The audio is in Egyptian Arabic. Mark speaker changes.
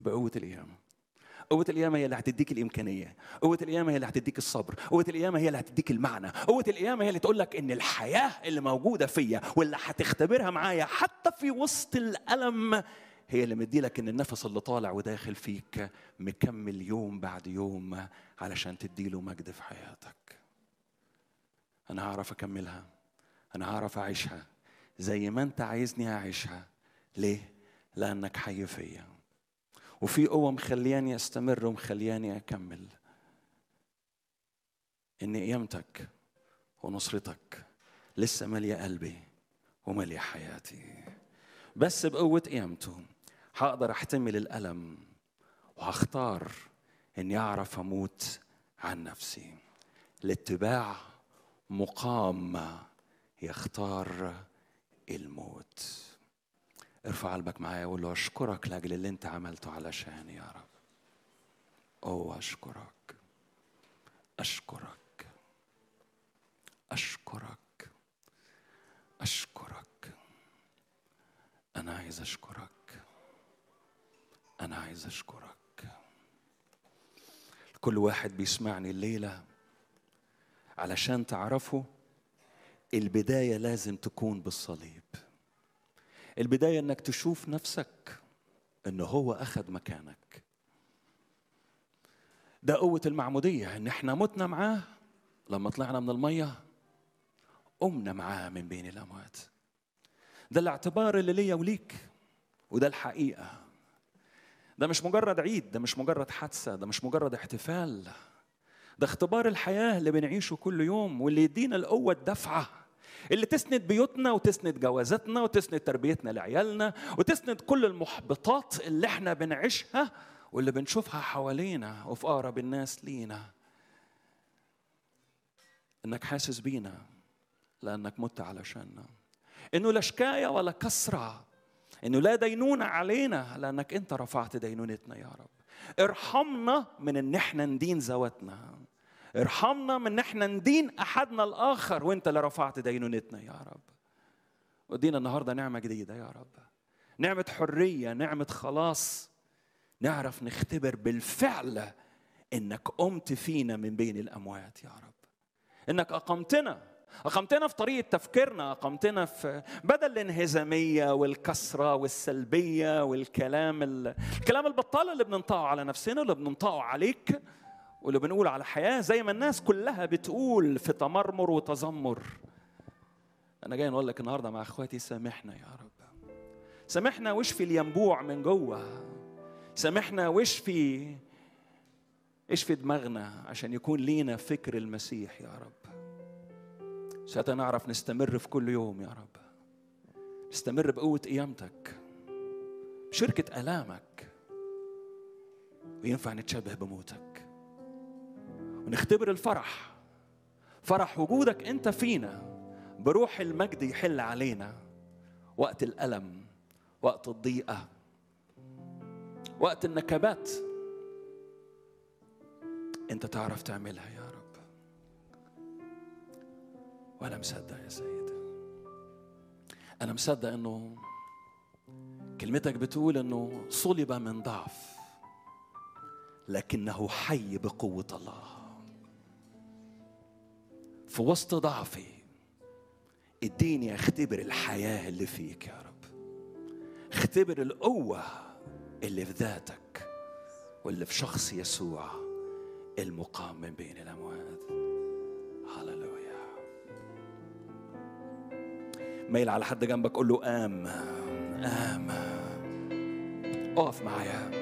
Speaker 1: بقوة القيامة قوة القيامة هي اللي هتديك الإمكانية، قوة القيامة هي اللي هتديك الصبر، قوة القيامة هي اللي هتديك المعنى، قوة القيامة هي اللي تقول لك إن الحياة اللي موجودة فيا واللي هتختبرها معايا حتى في وسط الألم هي اللي مدي لك إن النفس اللي طالع وداخل فيك مكمل يوم بعد يوم علشان تديله مجد في حياتك. أنا هعرف أكملها، أنا هعرف أعيشها زي ما أنت عايزني أعيشها، ليه؟ لأنك حي فيا. وفي قوة مخلياني استمر ومخلياني اكمل ان قيامتك ونصرتك لسه ماليه قلبي وماليه حياتي بس بقوة قيامته هقدر احتمل الألم وهختار اني اعرف اموت عن نفسي الاتباع مقام يختار الموت ارفع قلبك معايا وقول له اشكرك لاجل اللي انت عملته علشاني يا رب اوه اشكرك اشكرك اشكرك اشكرك انا عايز اشكرك انا عايز اشكرك كل واحد بيسمعني الليله علشان تعرفوا البدايه لازم تكون بالصليب البداية انك تشوف نفسك ان هو اخذ مكانك ده قوة المعمودية ان احنا متنا معاه لما طلعنا من المية قمنا معاه من بين الاموات ده الاعتبار اللي ليا وليك وده الحقيقة ده مش مجرد عيد ده مش مجرد حادثة ده مش مجرد احتفال ده اختبار الحياة اللي بنعيشه كل يوم واللي يدينا القوة الدفعة اللي تسند بيوتنا وتسند جوازاتنا وتسند تربيتنا لعيالنا وتسند كل المحبطات اللي احنا بنعيشها واللي بنشوفها حوالينا وفي اقرب الناس لينا انك حاسس بينا لانك مت علشاننا انه لا شكايه ولا كسره انه لا دينونه علينا لانك انت رفعت دينونتنا يا رب ارحمنا من ان احنا ندين ذواتنا ارحمنا من ان احنا ندين احدنا الاخر وانت اللي رفعت دينونتنا يا رب ودينا النهارده نعمه جديده يا رب نعمه حريه نعمه خلاص نعرف نختبر بالفعل انك قمت فينا من بين الاموات يا رب انك اقمتنا أقمتنا في طريقة تفكيرنا أقمتنا في بدل الانهزامية والكسرة والسلبية والكلام الكلام البطال اللي بننطقه على نفسنا واللي بننطقه عليك واللي بنقول على حياة زي ما الناس كلها بتقول في تمرمر وتذمر أنا جاي نقول لك النهاردة مع إخواتي سامحنا يا رب سامحنا واشفي الينبوع من جوه سامحنا واشفي اشفي دماغنا عشان يكون لينا فكر المسيح يا رب ساعتها نعرف نستمر في كل يوم يا رب نستمر بقوة قيامتك بشركة آلامك وينفع نتشبه بموتك ونختبر الفرح فرح وجودك انت فينا بروح المجد يحل علينا وقت الالم وقت الضيقه وقت النكبات انت تعرف تعملها يا رب وانا مصدق يا سيد انا مصدق انه كلمتك بتقول انه صلب من ضعف لكنه حي بقوه الله في وسط ضعفي اديني اختبر الحياه اللي فيك يا رب اختبر القوه اللي في ذاتك واللي في شخص يسوع المقام من بين الاموات هللويا ميل على حد جنبك قول له ام ام اقف معايا